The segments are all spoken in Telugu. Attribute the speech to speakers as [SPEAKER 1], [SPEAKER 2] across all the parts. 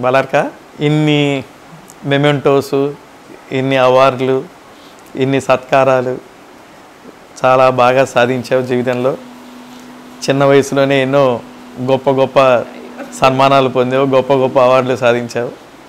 [SPEAKER 1] బలార్క ఇన్ని మెమెంటోస్ ఇన్ని అవార్డులు ఇన్ని సత్కారాలు చాలా బాగా సాధించావు జీవితంలో చిన్న వయసులోనే ఎన్నో గొప్ప గొప్ప సన్మానాలు పొందావు గొప్ప గొప్ప అవార్డులు సాధించావు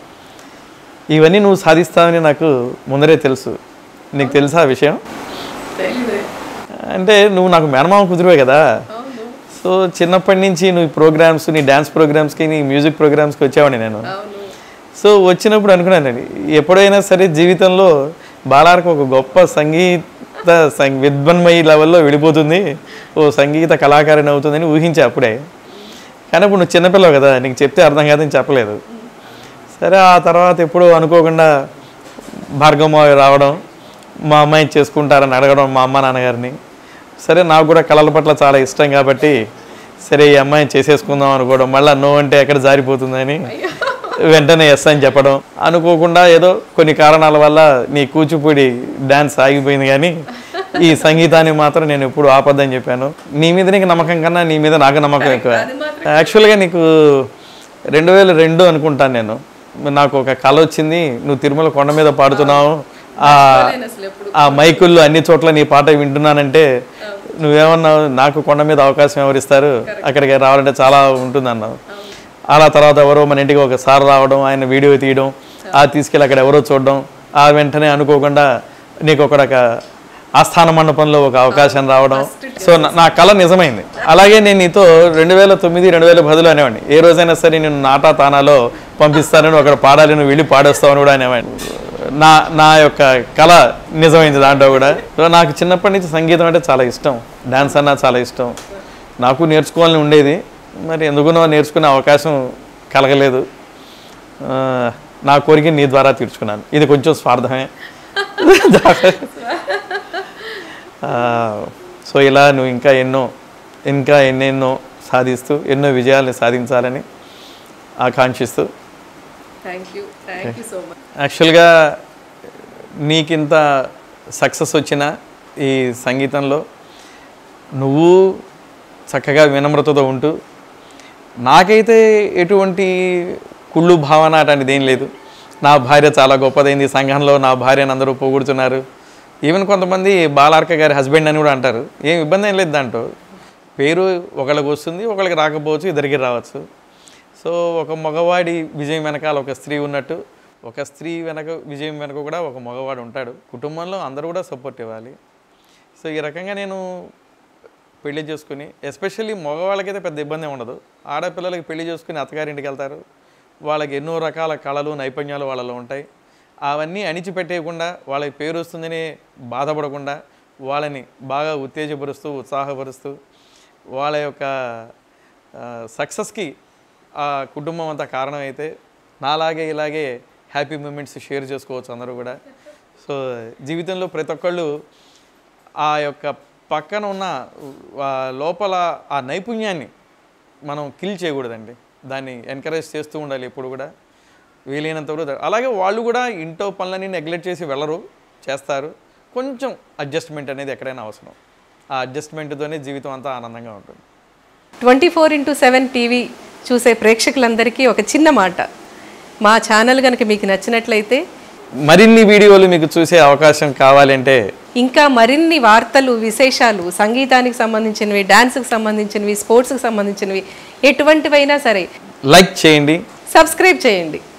[SPEAKER 1] ఇవన్నీ నువ్వు సాధిస్తావని నాకు ముందరే తెలుసు నీకు తెలుసా ఆ విషయం
[SPEAKER 2] తెలియదే
[SPEAKER 1] అంటే నువ్వు నాకు మేనమామ కుదిరివే కదా
[SPEAKER 2] అవును
[SPEAKER 1] సో చిన్నప్పటి నుంచి నువ్వు ప్రోగ్రామ్స్ నీ డ్యాన్స్ ప్రోగ్రామ్స్కి నీ మ్యూజిక్ ప్రోగ్రామ్స్కి వచ్చావని నేను
[SPEAKER 2] అవును
[SPEAKER 1] సో వచ్చినప్పుడు అనుకున్నానండి ఎప్పుడైనా సరే జీవితంలో బాలార్కు ఒక గొప్ప సంగీత సం- విద్వన్మయి లెవెల్లో వెళ్ళిపోతుంది ఓ సంగీత కళాకారిణి అవుతుందని ఊహించా అప్పుడే కానీ ఇప్పుడు నువ్వు చిన్నపిల్లవు కదా నీకు చెప్తే అర్థం కాదని చెప్పలేదు సరే ఆ తర్వాత ఎప్పుడూ అనుకోకుండా భార్గవ రావడం మా అమ్మాయిని చేసుకుంటారని అడగడం మా అమ్మ నాన్నగారిని సరే నాకు కూడా కళల పట్ల చాలా ఇష్టం కాబట్టి సరే ఈ అమ్మాయిని చేసేసుకుందాం అనుకోవడం మళ్ళీ నో అంటే ఎక్కడ జారిపోతుందని వెంటనే ఎస్ అని చెప్పడం అనుకోకుండా ఏదో కొన్ని కారణాల వల్ల నీ కూచిపూడి డ్యాన్స్ ఆగిపోయింది కానీ ఈ సంగీతాన్ని మాత్రం నేను ఎప్పుడు ఆపద్దని చెప్పాను నీ మీద నీకు నమ్మకం కన్నా నీ మీద నాకు నమ్మకం ఎక్కువ
[SPEAKER 2] అది మాత్రం
[SPEAKER 1] యాక్చువల్గా నీకు రెండు వేల రెండు అనుకుంటాను నేను నాకు ఒక కళ వచ్చింది నువ్వు తిరుమల కొండ మీద పాడుతున్నావు ఆ
[SPEAKER 2] నేను అసలు ఎప్పుడు
[SPEAKER 1] ఆ మైకుల్లో అన్ని చోట్ల నీ పాట వింటున్నానంటే నువ్వేమన్నావు నాకు కొండ మీద అవకాశం ఎవరిస్తారు అక్కడికి రావాలంటే చాలా ఉంటుంది అన్నావు అలా తర్వాత ఎవరో మన ఇంటికి ఒక సార్ రావడం ఆయన వీడియో తీయడం ఆ తీసుకెళ్ళి అక్కడ ఎవరో చూడడం ఆ వెంటనే అనుకోకుండా నీకు ఒక ఆస్థాన మండపంలో ఒక అవకాశం రావడం సో నా- నా కళ నిజమైంది అలాగే నేను నీతో రెండు వేల తొమ్మిది రెండు వేల పదిలో అనేవాడిని ఏ రోజైనా సరే నేను నాటా తానాలో పంపిస్తానని ఒకడు పాడాలి నువ్వు వెళ్ళి పాడేస్తావని కూడా అనేవాడిని నా నా యొక్క కళ నిజమైంది దాంట్లో కూడా సో నాకు చిన్నప్పటి నుంచి సంగీతం అంటే చాలా ఇష్టం డ్యాన్స్ అన్నా చాలా ఇష్టం నాకు నేర్చుకోవాలని ఉండేది మరి ఎందుకునో నేర్చుకునే అవకాశం కలగలేదు ఆ, నా కోరిక నీ ద్వారా తీర్చుకున్నాను ఇది కొంచెం స్వార్థమే ఆ, సో ఇలా నువ్వు ఇంకా ఎన్నో ఇంకా ఎన్నెన్నో సాధిస్తూ ఎన్నో విజయాల్ని సాధించాలని ఆకాంక్షిస్తూ
[SPEAKER 2] thank you thank you so much
[SPEAKER 1] యాక్చువల్గా నీకింత సక్సెస్ వచ్చిన ఈ సంగీతంలో నువ్వు చక్కగా వినమ్రతతో ఉంటూ నాకైతే ఎటువంటి కుళ్ళు భావన అటువంటిది ఏం లేదు నా భార్య చాలా గొప్పదైంది సంఘంలో నా భార్యను అందరూ పొగుడుతున్నారు ఈవెన్ కొంతమంది బాలార్క గారి హస్బెండ్ అని కూడా అంటారు ఏం ఇబ్బంది ఏం లేదు దాంట్లో పేరు ఒకళ్ళకి వస్తుంది ఒకళ్ళకి రాకపోవచ్చు ఇద్దరికి రావచ్చు సో ఒక మగవాడి విజయం వెనకాల ఒక స్త్రీ ఉన్నట్టు ఒక స్త్రీ వెనక విజయం వెనక కూడా ఒక మగవాడు ఉంటాడు కుటుంబంలో అందరూ కూడా సపోర్ట్ ఇవ్వాలి సో ఈ రకంగా నేను పెళ్లి చేసుకుని ఎస్పెషల్లీ మగవాళ్ళకైతే పెద్ద ఇబ్బంది ఉండదు ఆడపిల్లలకి పెళ్లి చేసుకుని అత్తగారింటికి వెళ్తారు వాళ్ళకి ఎన్నో రకాల కళలు నైపుణ్యాలు వాళ్ళలో ఉంటాయి అవన్నీ అణిచిపెట్టేయకుండా వాళ్ళకి పేరు వస్తుందని బాధపడకుండా వాళ్ళని బాగా ఉత్తేజపరుస్తూ ఉత్సాహపరుస్తూ వాళ్ళ యొక్క సక్సెస్కి ఆ కుటుంబం అంతా కారణమైతే నాలాగే ఇలాగే హ్యాపీ మూమెంట్స్ షేర్ చేసుకోవచ్చు అందరూ కూడా సో జీవితంలో ప్రతి ఒక్కళ్ళు ఆ యొక్క పక్కన ఉన్న ఆ లోపల ఆ నైపుణ్యాన్ని మనం కిల్ చేయకూడదండి దాన్ని ఎంకరేజ్ చేస్తూ ఉండాలి ఎప్పుడు కూడా వీలైనంత వరకు ద- అలాగే వాళ్ళు కూడా ఇంట్లో పనులని నెగ్లెక్ట్ చేసి వెళ్ళరు చేస్తారు కొంచెం అడ్జస్ట్మెంట్ అనేది ఎక్కడైనా అవసరం ఆ అడ్జస్ట్మెంట్తోనే జీవితం అంతా ఆనందంగా ఉంటుంది
[SPEAKER 2] twenty four into seven TV చూసే ప్రేక్షకులందరికీ ఒక చిన్న మాట మా ఛానల్ కనుక మీకు నచ్చినట్లయితే
[SPEAKER 1] మరిన్ని వీడియోలు మీకు చూసే అవకాశం కావాలంటే
[SPEAKER 2] ఇంకా మరిన్ని వార్తలు విశేషాలు సంగీతానికి సంబంధించినవి డాన్స్కి సంబంధించినవి స్పోర్ట్స్కి సంబంధించినవి ఎటువంటివైనా సరే
[SPEAKER 1] లైక్ చేయండి
[SPEAKER 2] సబ్స్క్రైబ్ చేయండి